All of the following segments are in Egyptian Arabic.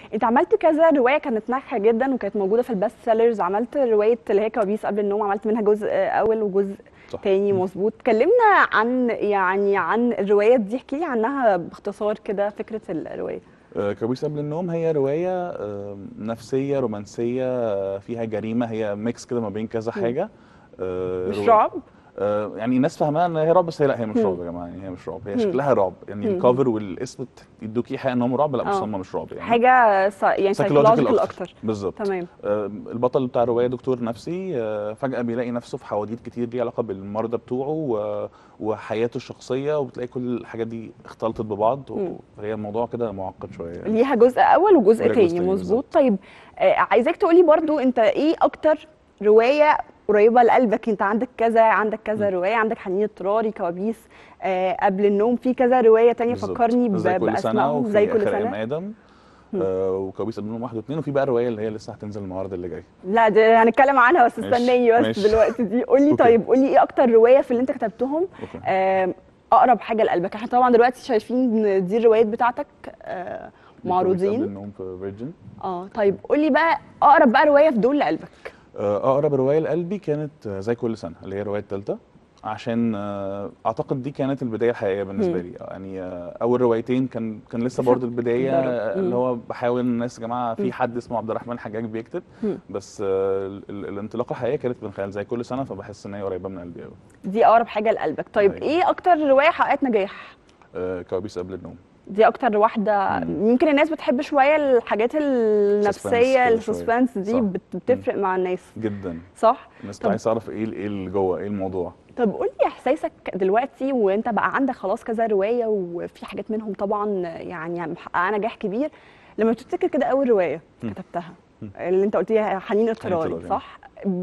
انت عملت كذا روايه كانت ناجحه جدا وكانت موجوده في البست سيلرز عملت روايه اللي هي كوابيس قبل النوم عملت منها جزء اول وجزء صح. تاني مظبوط كلمنا عن يعني عن الروايات دي احكي لي عنها باختصار كده فكره الروايه آه، كابوس قبل النوم هي رواية آه، نفسية رومانسية آه، فيها جريمة هي ميكس كده ما بين كذا حاجة آه، مش روا- رعب آه، يعني الناس فاهماها ان هي رعب بس هي لا هي مش مم. رعب يا جماعه يعني هي مش رعب هي مم. شكلها رعب يعني مم. الكفر والاسم يدوك ايحاء ان هم رعب لا بس آه. هم مش رعب يعني حاجه سا يعني Psychological سايكولوجيكال اكتر بالظبط تمام آه، البطل بتاع الروايه دكتور نفسي آه، فجاه بيلاقي نفسه في حواديت كتير ليها علاقه بالمرضى بتوعه و- وحياته الشخصيه وبتلاقي كل الحاجات دي اختلطت ببعض مم. وهي الموضوع كده معقد شويه يعني. ليها جزء اول وجزء وليها جزء تاني تاني مظبوط طيب آه، عايزاك تقولي برضو انت ايه اكتر روايه قريبه لقلبك انت عندك كذا عندك كذا مم. روايه عندك حنين اضطراري كوابيس آه قبل النوم في كذا روايه تانية بالظبط. فكرني ب- زي كل سنه باسمائهم وفي زي كل آخر سنه أيام ادم مم. آه، وكوابيس قبل النوم واحد واثنين وفي بقى الروايه اللي هي لسه هتنزل النهارده اللي جاي لا دي هنتكلم عنها بس ماشي، استناني بس ماشي. دلوقتي دي قولي أوكي. طيب قولي ايه اكتر روايه في اللي انت كتبتهم اوكي آه اقرب حاجه لقلبك احنا طبعا دلوقتي شايفين إن دي الروايات بتاعتك آه دي كوابيس قبل معروضين النوم في فيرجن اه طيب قولي بقى اقرب بقى روايه في دول لقلبك آه، اقرب روايه لقلبي كانت آه، زي كل سنه اللي هي الروايه الثالثه عشان آه، اعتقد دي كانت البدايه الحقيقيه بالنسبه مم. لي يعني آه، اول روايتين كان كان لسه لسه برضه البدايه بتجرب. آه، مم. اللي هو بحاول الناس يا جماعه مم. في حد اسمه عبد الرحمن حجاج بيكتب مم. بس آه، ال- ال- الانطلاقه الحقيقيه كانت من خلال زي كل سنه فبحس ان هي قريبه من قلبي قوي دي اقرب حاجه لقلبك طيب أيوة. ايه اكتر روايه حققت نجاح آه، كوابيس قبل النوم دي اكتر واحده مم. يمكن الناس بتحب شويه الحاجات النفسيه كده السسبنس دي صح. بت- بتفرق مع الناس جدا صح الناس طب- عايز تعرف ايه ال- ايه اللي جوه ايه الموضوع طب قول لي احساسك دلوقتي وانت بقى عندك خلاص كذا روايه وفي حاجات منهم طبعا يعني محققه نجاح كبير لما بتفتكر كده اول روايه مم. كتبتها مم. اللي انت قلت لي حنين اضطراري اضطراري. صح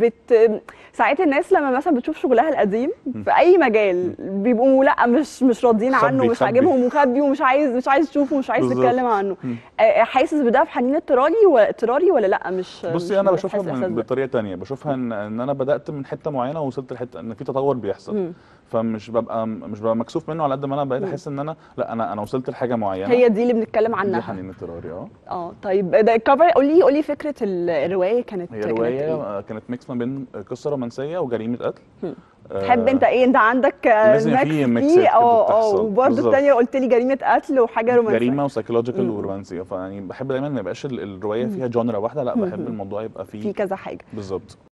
بت ساعات الناس لما مثلا بتشوف شغلها القديم في اي مجال بيبقوا لا مش مش راضيين مخبي- عنه مش مخبي. عاجبهم مخبي ومش عايز مش عايز تشوفه ومش عايز بالظبط. تتكلم عنه مم. آه، حاسس بده في حنين اضطراري ولا اضطراري ولا لا مش مش بصي انا بتحس بشوفها الإحساس من ده؟ بطريقه تانية بشوفها ان ان انا بدات من حته معينه ووصلت لحته ان في تطور بيحصل مم. فمش ببقى مش ببقى مكسوف منه على قد ما انا بقيت مم. احس ان انا لا انا انا وصلت لحاجه معينه هي دي اللي بنتكلم دي عنها حنين اضطراري اه اه طيب ده الكفر قولي قولي فكره ال- الروايه كانت هي كانت روايه إيه؟ آه، كانت ميكس ما بين قصه رومانسيه وجريمه قتل مم. آه، تحب انت ايه انت عندك آه، لازم يبقى ميكس فيه ميكسات فيه كده اه اه بتحصل. وبرده بالظبط. الثانيه قلت لي جريمه قتل وحاجه رومانسيه جريمه وسايكولوجيكال مم. ورومانسيه فيعني بحب دايما ما يبقاش ال- الروايه مم. فيها جونرا واحده لا مم. بحب الموضوع يبقى في فيه كذا حاجه بالظبط